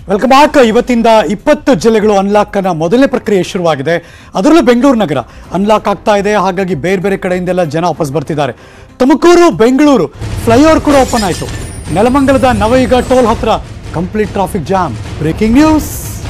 Welcome back ಇವತ್ತಿಂದ ಇಪ್ಪತ್ತು ಜಿಲ್ಲೆಗಳು ಅನ್ಲಾಕ್ ನ ಮೊದಲನೇ ಪ್ರಕ್ರಿಯೆ ಶುರುವಾಗಿದೆ ಅದರಲ್ಲೂ ಬೆಂಗಳೂರು ನಗರ ಅನ್ಲಾಕ್ ಆಗ್ತಾ ಇದೆ ಹಾಗಾಗಿ ಬೇರೆ ಬೇರೆ ಕಡೆಯಿಂದೆಲ್ಲ ಜನ ವಾಪಸ್ ಬರ್ತಿದ್ದಾರೆ ತುಮಕೂರು ಬೆಂಗಳೂರು ಫ್ಲೈಓವರ್ ಕೂಡ ಓಪನ್ ಆಯಿತು ನೆಲಮಂಗಲದ ನವಯುಗ ಟೋಲ್ ಹತ್ರ complete traffic jam breaking news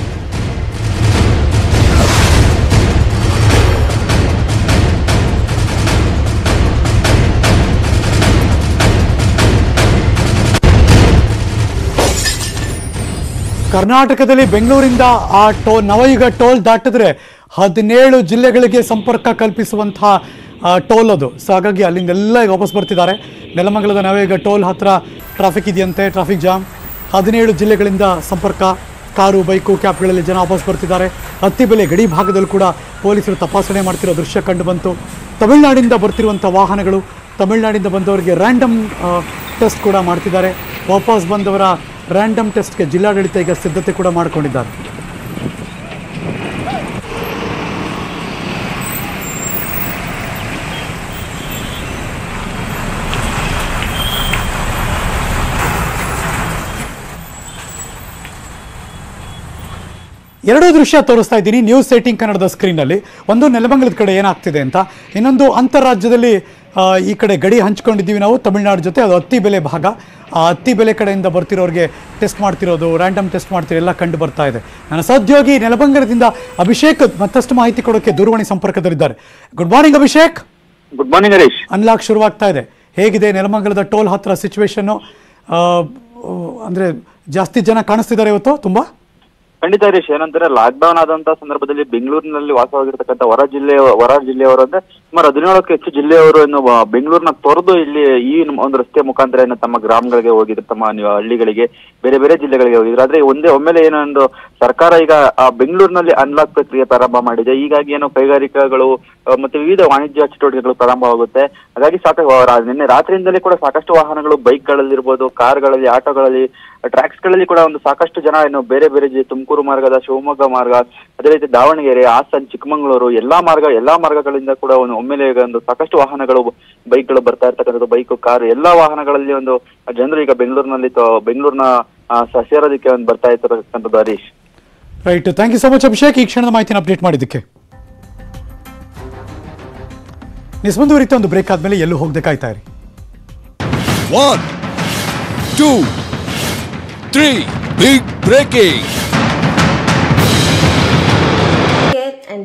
ಕರ್ನಾಟಕದಲ್ಲಿ ಬೆಂಗಳೂರಿಂದ ಆ ಟೋ ನವಯುಗ ಟೋಲ್ ದಾಟಿದ್ರೆ ಹದಿನೇಳು ಜಿಲ್ಲೆಗಳಿಗೆ ಸಂಪರ್ಕ ಕಲ್ಪಿಸುವಂತಹ ಆ, ಟೋಲ್ ಅದು ಸೊ ಹಾಗಾಗಿ ಅಲ್ಲಿಂದೆಲ್ಲ ಈಗ ವಾಪಸ್ ಬರ್ತಿದ್ದಾರೆ ನೆಲಮಂಗಲದ ನವಯುಗ ಟೋಲ್ ಹತ್ರ ಟ್ರಾಫಿಕ್ ಇದೆಯಂತೆ ಟ್ರಾಫಿಕ್ ಜಾಮ್ ಹದಿನೇಳು ಜಿಲ್ಲೆಗಳಿಂದ ಸಂಪರ್ಕ ಕಾರು ಬೈಕು ಕ್ಯಾಬ್ಗಳಲ್ಲಿ ಜನ ವಾಪಸ್ ಬರ್ತಿದ್ದಾರೆ ಹತ್ತಿಬೆಲೆ ಗಡಿ ಭಾಗದಲ್ಲೂ ಕೂಡ ಪೊಲೀಸರು ತಪಾಸಣೆ ಮಾಡ್ತಿರೋ ದೃಶ್ಯ ಕಂಡು ಬಂತು ತಮಿಳುನಾಡಿಂದ ಬರ್ತಿರುವಂಥ ವಾಹನಗಳು ತಮಿಳುನಾಡಿಂದ ಬಂದವರಿಗೆ ರ್ಯಾಂಡಮ್ ಟೆಸ್ಟ್ ಕೂಡ ಮಾಡ್ತಿದ್ದಾರೆ ವಾಪಸ್ ಬಂದವರ ರ್ಯಾಂಡಮ್ ಟೆಸ್ಟ್ಗೆ ಜಿಲ್ಲಾಡಳಿತ ಈಗ ಸಿದ್ಧತೆ ಕೂಡ ಮಾಡಿಕೊಂಡಿದ್ದಾರೆ ಎರಡೂ ದೃಶ್ಯ ತೋರಿಸ್ತಾ ಇದ್ದೀನಿ ನ್ಯೂಸ್ ಏಟಿಂಗ್ ಕನ್ನಡದ ಸ್ಕ್ರೀನಲ್ಲಿ ಒಂದು ನೆಲಮಂಗಲದ ಕಡೆ ಏನಾಗ್ತಿದೆ ಅಂತ ಇನ್ನೊಂದು ಅಂತಾರಾಜ್ಯದಲ್ಲಿ ಆ, ಈ ಕಡೆ ಗಡಿ ಹಂಚ್ಕೊಂಡಿದ್ದೀವಿ ನಾವು ತಮಿಳುನಾಡು ಜೊತೆ ಅದು ಹತ್ತಿ ಬೆಲೆ ಭಾಗ ಆ ಹತ್ತಿ ಬೆಲೆ ಕಡೆಯಿಂದ ಬರ್ತಿರೋರಿಗೆ ಟೆಸ್ಟ್ ಮಾಡ್ತಿರೋದು ರ್ಯಾಂಡಮ್ ಟೆಸ್ಟ್ ಮಾಡ್ತಿರೋ ಎಲ್ಲ ಕಂಡು ಬರ್ತಾ ಇದೆ ನನ್ನ ಸಹೋದ್ಯೋಗಿ ನೆಲಮಂಗಲದಿಂದ ಅಭಿಷೇಕ್ ಮತ್ತಷ್ಟು ಮಾಹಿತಿ ಕೊಡೋಕ್ಕೆ ದೂರವಾಣಿ ಸಂಪರ್ಕದಲ್ಲಿದ್ದಾರೆ good morning Abhishek good morning Harish unlock ಶುರುವಾಗ್ತಾ ಇದೆ ಹೇಗಿದೆ ನೆಲಮಂಗಲದ ಟೋಲ್ ಹತ್ರ ಸಿಚುವೇಶನ್ನು ಅಂದರೆ ಜಾಸ್ತಿ ಜನ ಕಾಣಿಸ್ತಿದ್ದಾರೆ ಇವತ್ತು ತುಂಬ ಖಂಡಿತ ಹರೀಶ್ ಏನಂತಾರೆ ಲಾಕ್ ಡೌನ್ ಆದಂತ ಸಂದರ್ಭದಲ್ಲಿ ಬೆಂಗಳೂರಿನಲ್ಲಿ ವಾಸವಾಗಿರ್ತಕ್ಕಂಥ ಹೊರ ಜಿಲ್ಲೆ ಹೊರ ಜಿಲ್ಲೆಯವರು ಅಂದ್ರೆ ಸುಮಾರು ಹದಿನೇಳಕ್ಕೂ ಹೆಚ್ಚು ಜಿಲ್ಲೆಯವರು ಇನ್ನು ಬ- ಬೆಂಗಳೂರಿನ ತೊರೆದು ಇಲ್ಲಿ ಈ ನ- ಒಂದು ರಸ್ತೆ ಮುಖಾಂತರ ಏನು ತಮ್ಮ ಗ್ರಾಮಗಳಿಗೆ ಹೋಗಿದ್ರು ತಮ್ಮ ನಿ- ಹಳ್ಳಿಗಳಿಗೆ ಬೇರೆ ಬೇರೆ ಜಿಲ್ಲೆಗಳಿಗೆ ಹೋಗಿದ್ರು ಆದ್ರೆ ಒಂದೇ ಒಮ್ಮೆಲೆ ಏನೊಂದು ಸರ್ಕಾರ ಈಗ ಆ ಬೆಂಗಳೂರಿನಲ್ಲಿ ಅನ್ಲಾಕ್ ಪ್ರಕ್ರಿಯೆ ಪ್ರಾರಂಭ ಮಾಡಿದೆ ಹೀಗಾಗಿ ಏನು ಕೈಗಾರಿಕೆಗಳು ಆ, ಮತ್ತೆ ವಿವಿಧ ವಾಣಿಜ್ಯ ಚಟುವಟಿಕೆಗಳು ಪ್ರಾರಂಭವಾಗುತ್ತೆ ಹಾಗಾಗಿ ಸಾಕಷ್ಟು ರಾ- ನಿನ್ನೆ ರಾತ್ರಿಯಿಂದಲೇ ಕೂಡ ಸಾಕಷ್ಟು ವಾಹನಗಳು ಬೈಕ್ಗಳಲ್ಲಿರ್ಬೋದು ಕಾರ್ಗಳಲ್ಲಿ ಆಟೋಗಳಲ್ಲಿ ಟ್ರ್ಯಾಕ್ಸ್ ಗಳಲ್ಲಿ ಕೂಡ ಒಂದು ಸಾಕಷ್ಟು ಜನ ಏನು ಬೇರೆ ಬೇರೆ ಜಿ ತುಮಕೂರು ಮಾರ್ಗದ ಶಿವಮೊಗ್ಗ ಮಾರ್ಗ ಅದೇ ರೀತಿ ದಾವಣಗೆರೆ ಹಾಸನ್ ಚಿಕ್ಕಮಗಳೂರು ಎಲ್ಲಾ ಮಾರ್ಗ ಎಲ್ಲಾ ಮಾರ್ಗಗಳಿಂದ ಕೂಡ ಒಂದು ಒಮ್ಮೆಲೆ ಈಗ ಒಂದು ಸಾಕಷ್ಟು ವಾಹನಗಳು ಬೈಕ್ಗಳು ಬರ್ತಾ ಇರ್ತಕ್ಕಂಥದ್ದು ಬೈಕ್ ಕಾರು ಎಲ್ಲಾ ವಾಹನಗಳಲ್ಲಿ ಒಂದು ಜನರು ಈಗ ಬೆಂಗಳೂರಿನಲ್ಲಿ ತ- ಬೆಂಗಳೂರಿನ ಆ, ಸ- ಸೇರೋದಕ್ಕೆ ಒಂದು ಬರ್ತಾ ಇರ್ತಕ್ಕಂಥದ್ದು Harish right thank you so much Abhishek ಈ ಕ್ಷಣದ ಮಾಹಿತಿನ ಅಪ್ಡೇಟ್ ಮಾಡಿದ್ದಕ್ಕೆ ನಿಸ್ಬಂಧುವರಿತ ಒಂದು ಬ್ರೇಕ್ ಆದಮೇಲೆ ಎಲ್ಲೂ ಹೋಗದೆ ಕಾಯ್ತಾ ಇರಿ One, two, three. Big breaking.